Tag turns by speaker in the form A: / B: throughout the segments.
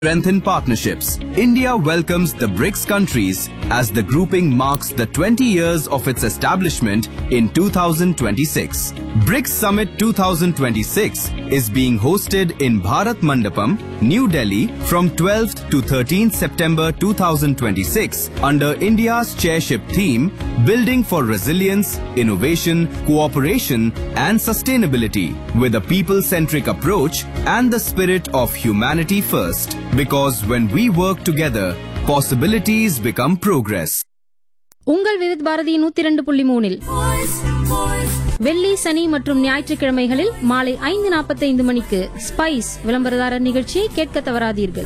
A: strengthen partnerships. India welcomes the BRICS countries as the grouping marks the 20 years of its establishment in 2026. BRICS Summit 2026 is being hosted in Bharat Mandapam, New Delhi from 12th to 13th September 2026 under India's chairship theme Building for Resilience, Innovation, Cooperation and Sustainability with a people-centric approach and the spirit of humanity first. Because when we work together, possibilities become progress.
B: உங்கள் விவித் பாரதி நூத்தி இரண்டு புள்ளி மூணில் வெள்ளி சனி மற்றும் ஞாயிற்றுக்கிழமைகளில் மாலை ஐந்து நாற்பத்தைந்து மணிக்கு ஸ்பைஸ் விளம்பரதாரர் நிகழ்ச்சியை கேட்க தவறாதீர்கள்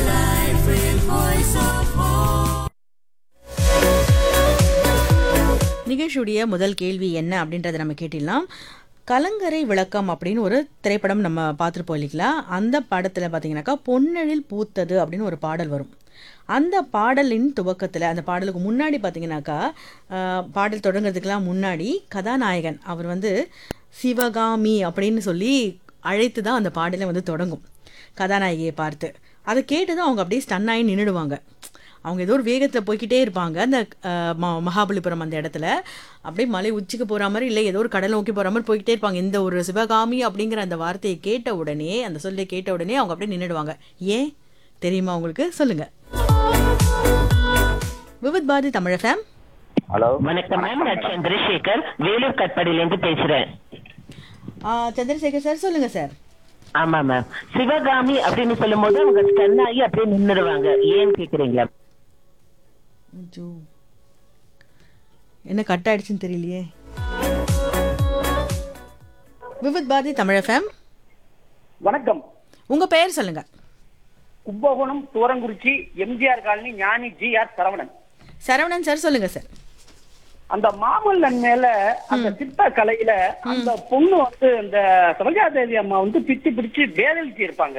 C: நிகழ்ச்சியுடைய முதல் கேள்வி என்ன அப்படின்றத நம்ம கேட்டிடலாம் கலங்கரை விளக்கம் அப்படின்னு ஒரு திரைப்படம் நம்ம பார்த்துருப்போம் இல்லைங்களா அந்த படத்தில் பார்த்தீங்கன்னாக்கா பொன்னெழில் பூத்தது அப்படின்னு ஒரு பாடல் வரும் அந்த பாடலின் துவக்கத்தில் அந்த பாடலுக்கு முன்னாடி பார்த்தீங்கன்னாக்கா ஆஹ், பாடல் தொடங்குறதுக்கெல்லாம் முன்னாடி கதாநாயகன் அவர் வந்து சிவகாமி அப்படின்னு சொல்லி அழைத்து தான் அந்த பாடலை வந்து தொடங்கும் கதாநாயகியை பார்த்து அதை கேட்டு தான் அவங்க அப்படியே ஸ்டன் ஆகி நின்றுடுவாங்க அவங்க ஏதோ ஒரு வேகத்தில் போய்க்கிட்டே இருப்பாங்க அந்த அஹ், ம- மகாபலிபுரம் அந்த இடத்துல அப்படியே மலை உச்சிக்கு போகிற மாதிரி இல்லை ஏதோ ஒரு கடல் நோக்கி போகிற மாதிரி போய்கிட்டே இருப்பாங்க இந்த ஒரு சிவகாமி அப்படிங்கிற அந்த வார்த்தையை கேட்ட உடனே அந்த சொல்லை கேட்ட உடனே அவங்க அப்படியே நின்றுடுவாங்க ஏன் தெரியுமா உங்களுக்கு சொல்லுங்க விவித் பாரதி தமிழ் ஃபேம்
D: ஹலோ
E: வணக்கம் மேம் நான் சந்திரசேகர் வேலூர் கட்பாடியிலேருந்து பேசுறேன்
C: சந்திரசேகர் சார் சொல்லுங்க சார்
E: ஆமா மேம் சிவகாமி அப்படின்னு சொல்லும்போது அவங்க ஸ்டன் ஆகி அப்படியே நின்னுடுவாங்க ஏன்னு கேக்குறீங்களா
C: அச்சோ. என்ன கட் ஆயிடுச்சுன்னு தெரியலையே விவித் பாரதி தமிழ் ஃபேம்
D: வணக்கம்
C: உங்க பெயர் சொல்லுங்க
D: கும்பகோணம் தூரங்குறிச்சி எம்ஜிஆர் காலனி ஞானி G R Saravanan
C: Saravanan sir சொல்லுங்க சார்
D: அந்த மாமல்லன் மேல அந்த சிற்ப கலையில அந்த பொண்ணு வந்து இந்த சரோஜாதேவி அம்மா வந்து பிச்சு பிடிச்சு வேதளிச்சு இருப்பாங்க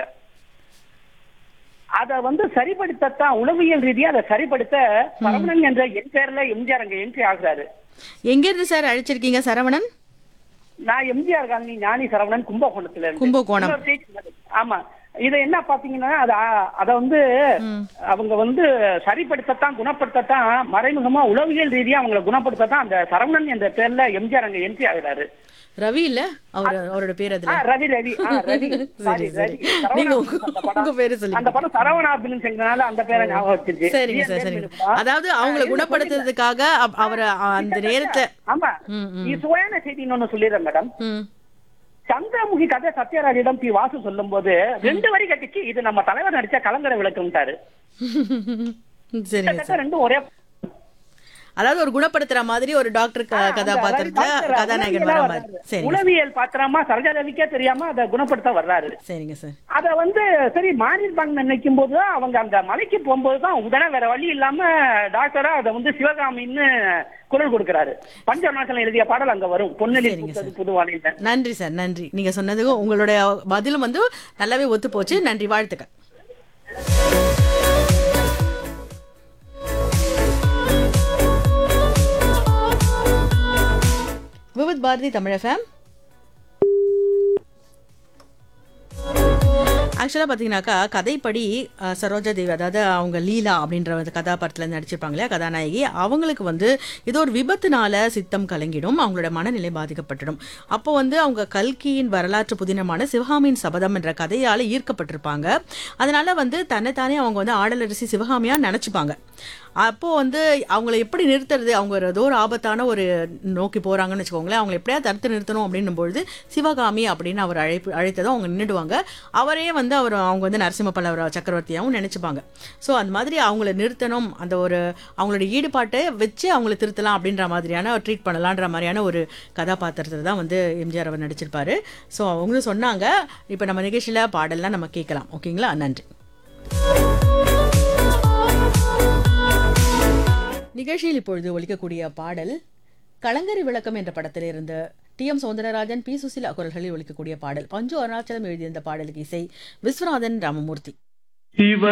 D: அத வந்து சரிப்படுத்தத்தான் உளவியல் ரீதியா அதை சரிப்படுத்த சரவணன் என்ற என் பேர்ல எம்ஜிஆர் அங்க என்ட்ரி ஆகுறாரு
C: எங்க இருந்து சார் அழைச்சிருக்கீங்க சரவணன்
D: நான் எம்ஜிஆர் காலனி ஞானி சரவணன் கும்பகோணத்துல இருந்து
C: கும்பகோணம்.
D: இன்னொரு செய்தி- ஆமா இத என்ன பாத்தீங்கன்னா அத அத வந்து அவங்க வந்து சரிப்படுத்தத்தான் குணப்படுத்தத்தான் மறைமுகமா உளவியல் ரீதியா அவங்கள குணப்படுத்தத்தான் அந்த சரவணன் என்ற பேர்ல எம்ஜிஆர் அங்க என்ட்ரி ஆகுறாரு
C: ரவி இல்ல அவர் அவரோட பேர்
D: ஆ,
C: அதுல
D: ரவி ரவி ஆ, ரவி சாரி
C: சரி.
D: ரவி சரவணா
C: நீங்க உங்க-
D: அந்த படம்.
C: உங்க பேரு சொல்லுங்க.
D: அந்த படம் சரவணாபின்னு செஞ்சனால அந்த பேரை ஞாபகம் வச்சிருச்சு
C: சரிங்க சார் சரிங்க அதாவது அவங்கள குணப்படுத்துறதுக்காக அவ- அவரை அ- அந்த நேரத்தை
D: ஆமா
C: ம், ம்.
D: இது சுவையான செய்தி இன்னொன்னு சொல்லிடுறேன் மேடம்
C: ம்.
D: சந்திரமுகி கதை சத்யராஜிடம் பி வாசு சொல்லும் போது ரெண்டு வரி கட்டிச்சு இது நம்ம தலைவர் நடிச்ச கலங்கரை விளக்கும்ட்டாரு
C: சரிங்க
D: கிட்டத்தட்ட
C: சார்
D: ரெண்டும் ஒரே
C: அதாவது ஒரு குணப்படுத்துற மாதிரி ஒரு டாக்டர் க- கதாபாத்திரத்துல
D: டாக்டர்
C: கதாநாயகன் வர
D: உளவியலா
C: மாதிரி
D: வர்றாரு.
C: சரிங்க சார்.
D: உளவியல் பாத்திரமா சரோஜாதேவிக்கே தெரியாம அதை குணப்படுத்த வர்றாரு
C: சரிங்க சார்
D: அத வந்து சரி மாறி இருப்பாங்கன்னு நினைக்கும் போது அவங்க அந்த மலைக்கு போகும்போது தான் உடனே வேற வழி இல்லாம டாக்டரா அதை வந்து சிவகாமின்னு குரல் கொடுக்கிறாரு பஞ்சநாசனம் எழுதிய பாடல் அங்க வரும் பொன்னெலி
C: சரிங்க
D: பூத்தது புதுவானில்
C: நன்றி சார் நன்றி நீங்க சொன்னதுக்கும் உங்களுடைய பதிலும் வந்து நல்லாவே ஒத்து போச்சு நன்றி வாழ்த்துக்கள் விவித் பாரதி தமிழ் ஃபேம் ஆக்சுவலாக பார்த்தீங்கன்னாக்கா கதைப்படி அஹ், சரோஜா தேவி அதாவது அவங்க லீலா அப்படின்ற அந்த கதாபாத்திரத்தில் நடிச்சிருப்பாங்க இல்லையா கதாநாயகி அவங்களுக்கு வந்து ஏதோ ஒரு விபத்துனால சித்தம் கலங்கிடும் அவங்களோட மனநிலை பாதிக்கப்பட்டுடும் அப்போ வந்து அவங்க கல்கியின் வரலாற்று புதினமான சிவகாமியின் சபதம் என்ற கதையால் ஈர்க்கப்பட்டிருப்பாங்க அதனால வந்து தன்னைத்தானே அவங்க வந்து ஆடலரசி சிவகாமியாக நினச்சிப்பாங்க அப்போ வந்து அவங்கள எப்படி நிறுத்துறது அவங்க ஒரு ஏதோ ஒரு ஆபத்தான ஒரு நோக்கி போறாங்கன்னு வச்சுக்கோங்களேன் அவங்களை எப்படியா தடுத்து நிறுத்தணும் அப்படின்னும் பொழுது சிவகாமி அப்படின்னு அவர் அழைப்பு அழைத்ததும் அவங்க நின்றுடுவாங்க அவரே வந்து அவர் அவங்க வந்து நரசிம்ம பல்லவ சக்கரவர்த்தியாகவும் நினைச்சுப்பாங்க ஸோ அந்த மாதிரி அவங்கள நிறுத்தணும் அந்த ஒரு அவங்களோட ஈடுபாட்டை வச்சு அவங்கள திருத்தலாம் அப்படின்ற மாதிரியான ட்ரீட் பண்ணலான்ற மாதிரியான ஒரு கதாபாத்திரத்தில் தான் வந்து எம்ஜிஆர் அவர் நடிச்சிருப்பாரு ஸோ அவங்களும் சொன்னாங்க இப்போ நம்ம நிகழ்ச்சியில் பாடல்லாம் நம்ம கேட்கலாம் ஓகேங்களா நன்றி நிகழ்ச்சியில் இப்பொழுது ஒலிக்கக்கூடிய பாடல் கலங்கரி விளக்கம் என்ற படத்தில் இருந்து T M Soundararajan P Susheela குரல்களில் ஒலிக்கக்கூடிய பாடல் பஞ்சு அருணாச்சலம் எழுதிய இந்த பாடலுக்கு இசை விஸ்வநாதன் ராமமூர்த்தி
F: இவ